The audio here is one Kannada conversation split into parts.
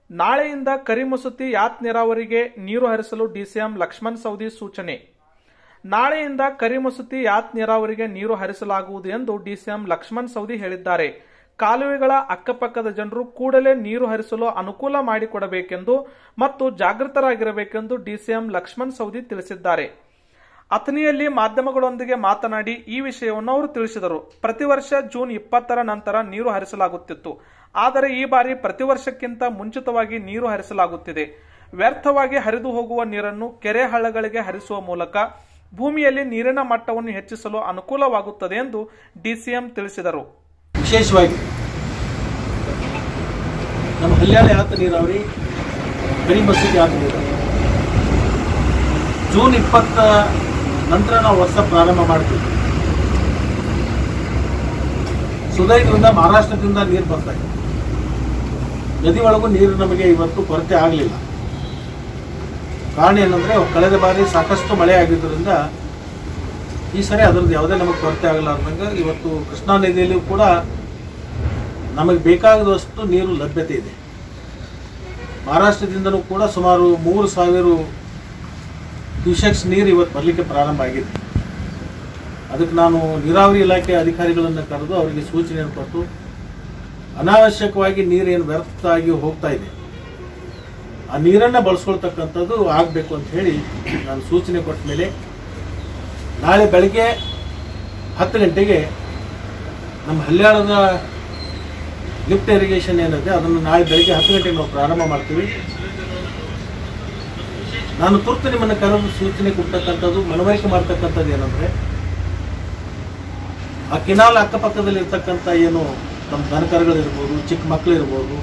ನಾಳೆಯಿಂದ ಕರಿಮಸೂತಿ ಯಾತ್ ನೀರಾವರಿಗೆ ನೀರು ಹರಿಸಲು ಡಿಸಿಎಂ ಲಕ್ಷ್ಮಣ್ ಸವದಿ ಸೂಚನೆ ನಾಳೆಯಿಂದ ಕರಿಮಸೂತಿ ಯಾತ್ ನೀರಾವರಿಗೆ ನೀರು ಹರಿಸಲಾಗುವುದು ಎಂದು ಡಿಸಿಎಂ ಲಕ್ಷ್ಮಣ್ ಸವದಿ ಹೇಳಿದ್ದಾರೆ ಕಾಲುವೆಗಳ ಅಕ್ಕಪಕ್ಕದ ಜನರು ಕೂಡಲೇ ನೀರು ಹರಿಸಲು ಅನುಕೂಲ ಮಾಡಿಕೊಡಬೇಕೆಂದು ಮತ್ತು ಜಾಗೃತರಾಗಿರಬೇಕೆಂದು ಡಿಸಿಎಂ ಲಕ್ಷ್ಮಣ್ ಸವದಿ ತಿಳಿಸಿದ್ದಾರೆ ಅಥಣಿಯಲ್ಲಿ ಮಾಧ್ಯಮಗಳೊಂದಿಗೆ ಮಾತನಾಡಿ ಈ ವಿಷಯವನ್ನು ಅವರು ತಿಳಿಸಿದರು ಪ್ರತಿ ವರ್ಷ ಜೂನ್ ಇಪ್ಪತ್ತರ ನಂತರ ನೀರು ಹರಿಸಲಾಗುತ್ತಿತ್ತು ಆದರೆ ಈ ಬಾರಿ ಪ್ರತಿ ವರ್ಷಕ್ಕಿಂತ ಮುಂಚಿತವಾಗಿ ನೀರು ಹರಿಸಲಾಗುತ್ತಿದೆ ವ್ಯರ್ಥವಾಗಿ ಹರಿದು ಹೋಗುವ ನೀರನ್ನು ಕೆರೆ ಹಳ್ಳಗಳಿಗೆ ಹರಿಸುವ ಮೂಲಕ ಭೂಮಿಯಲ್ಲಿ ನೀರಿನ ಮಟ್ಟವನ್ನು ಹೆಚ್ಚಿಸಲು ಅನುಕೂಲವಾಗುತ್ತದೆ ಎಂದು ಡಿಸಿಎಂ ತಿಳಿಸಿದರು ವಿಶೇಷವಾಗಿ ನಮ್ಮ ಹಲ್ಯಾಳ ಯಾತ ನೀರಾವರಿ ಗಡಿ ಮಸೂದಿ ಯಾತ ನೀರಾವರಿ ಜೂನ್ ಇಪ್ಪತ್ತ ನಂತರ ನಾವು ವರ್ಷ ಪ್ರಾರಂಭ ಮಾಡ್ತೀವಿ ಸುದೈದಿಂದ ಮಹಾರಾಷ್ಟ್ರದಿಂದ ನೀರು ಬರ್ತಾ ಇದೆ ನದಿ ಒಳಗೂ ನೀರು ನಮಗೆ ಇವತ್ತು ಕೊರತೆ ಆಗಲಿಲ್ಲ ಕಾರಣ ಏನಂದ್ರೆ ಕಳೆದ ಬಾರಿ ಸಾಕಷ್ಟು ಮಳೆ ಆಗಿದ್ದರಿಂದ ಈ ಸರಿ ಅದರದ್ದು ಯಾವುದೇ ನಮಗೆ ಕೊರತೆ ಆಗಲ್ಲ ಅಂದಂಗೆ ಇವತ್ತು ಕೃಷ್ಣಾ ನದಿಯಲ್ಲಿಯೂ ಕೂಡ ನಮಗೆ ಬೇಕಾದಷ್ಟು ನೀರು ಲಭ್ಯತೆ ಇದೆ ಮಹಾರಾಷ್ಟ್ರದಿಂದಲೂ ಕೂಡ ಸುಮಾರು ಮೂರು ಸಾವಿರ ಕ್ಯೂಸೆಕ್ಸ್ ನೀರು ಇವತ್ತು ಬರಲಿಕ್ಕೆ ಪ್ರಾರಂಭ ಆಗಿದೆ ಅದಕ್ಕೆ ನಾನು ನೀರಾವರಿ ಇಲಾಖೆ ಅಧಿಕಾರಿಗಳನ್ನು ಕರೆದು ಅವರಿಗೆ ಸೂಚನೆಯನ್ನು ಕೊಟ್ಟು ಅನಾವಶ್ಯಕವಾಗಿ ನೀರೇನು ವ್ಯರ್ಥ ಆಗಿ ಹೋಗ್ತಾ ಇದೆ ಆ ನೀರನ್ನು ಬಳಸ್ಕೊಳ್ತಕ್ಕಂಥದ್ದು ಆಗಬೇಕು ಅಂತ ಹೇಳಿ ನಾನು ಸೂಚನೆ ಕೊಟ್ಟ ಮೇಲೆ ನಾಳೆ ಬೆಳಗ್ಗೆ ಹತ್ತು ಗಂಟೆಗೆ ನಮ್ಮ ಹಲ್ಯಾಳದ ಲಿಫ್ಟ್ ಇರಿಗೇಷನ್ ಏನಿದೆ ಅದನ್ನು ನಾಳೆ ಬೆಳಗ್ಗೆ ಹತ್ತು ಗಂಟೆಗೆ ನಾವು ಪ್ರಾರಂಭ ಮಾಡ್ತೀವಿ ನಾನು ತುರ್ತು ನಿಮ್ಮನ್ನು ಕರೆದು ಸೂಚನೆ ಕೊಡ್ತಕ್ಕಂಥದ್ದು ಮನವರಿಕೆ ಮಾಡ್ತಕ್ಕಂಥದ್ದು ಏನಂದ್ರೆ ಆ ಕೆನಾಲ್ ಅಕ್ಕಪಕ್ಕದಲ್ಲಿ ಇರ್ತಕ್ಕಂಥ ಏನು ನಮ್ಮ ದನಕರುಗಳಿರ್ಬೋದು ಚಿಕ್ಕ ಮಕ್ಕಳು ಇರ್ಬೋದು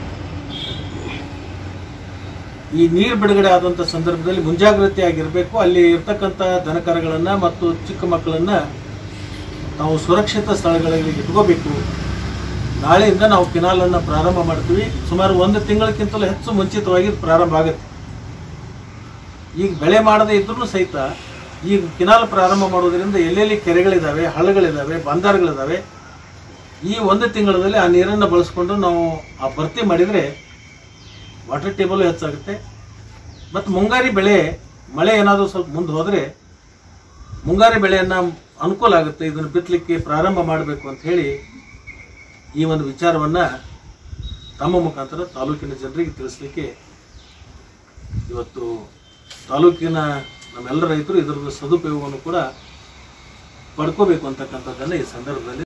ಈ ನೀರು ಬಿಡುಗಡೆ ಆದಂಥ ಸಂದರ್ಭದಲ್ಲಿ ಮುಂಜಾಗ್ರತೆಯಾಗಿರಬೇಕು ಅಲ್ಲಿ ಇರ್ತಕ್ಕಂಥ ದನಕರುಗಳನ್ನು ಮತ್ತು ಚಿಕ್ಕ ಮಕ್ಕಳನ್ನು ನಾವು ಸುರಕ್ಷಿತ ಸ್ಥಳಗಳಲ್ಲಿ ಇಟ್ಕೋಬೇಕು ನಾಳೆಯಿಂದ ನಾವು ಕೆನಾಲನ್ನು ಪ್ರಾರಂಭ ಮಾಡ್ತೀವಿ ಸುಮಾರು ಒಂದು ತಿಂಗಳಕ್ಕಿಂತಲೂ ಹೆಚ್ಚು ಮುಂಚಿತವಾಗಿ ಇದು ಪ್ರಾರಂಭ ಆಗುತ್ತೆ ಈಗ ಬೆಳೆ ಮಾಡದೇ ಇದ್ರೂ ಸಹಿತ ಈಗ ಕೆನಾಲ್ ಪ್ರಾರಂಭ ಮಾಡೋದ್ರಿಂದ ಎಲ್ಲೆಲ್ಲಿ ಕೆರೆಗಳಿದ್ದಾವೆ ಹಳ್ಳಗಳಿದ್ದಾವೆ ಬಂದರ್ಗಳಿದ್ದಾವೆ ಈ ಒಂದು ತಿಂಗಳಲ್ಲಿ ಆ ನೀರನ್ನು ಬಳಸ್ಕೊಂಡು ನಾವು ಆ ಭರ್ತಿ ಮಾಡಿದರೆ ವಾಟರ್ ಟೇಬಲ್ ಹೆಚ್ಚಾಗುತ್ತೆ ಮತ್ತು ಮುಂಗಾರಿ ಬೆಳೆ ಮಳೆ ಏನಾದರೂ ಸ್ವಲ್ಪ ಮುಂದೆ ಹೋದರೆ ಮುಂಗಾರಿ ಬೆಳೆಯನ್ನು ಅನುಕೂಲ ಆಗುತ್ತೆ ಇದನ್ನು ಬಿತ್ತಲಿಕ್ಕೆ ಪ್ರಾರಂಭ ಮಾಡಬೇಕು ಅಂತ ಹೇಳಿ ಈ ಒಂದು ವಿಚಾರವನ್ನು ತಮ್ಮ ಮುಖಾಂತರ ತಾಲೂಕಿನ ಜನರಿಗೆ ತಿಳಿಸ್ಲಿಕ್ಕೆ ಇವತ್ತು ತಾಲೂಕಿನ ನಮ್ಮೆಲ್ಲ ರೈತರು ಇದರದ ಸದುಪಯೋಗವನ್ನು ಕೂಡ ಪಡ್ಕೋಬೇಕು ಅಂತಕ್ಕಂಥದ್ದನ್ನು ಈ ಸಂದರ್ಭದಲ್ಲಿ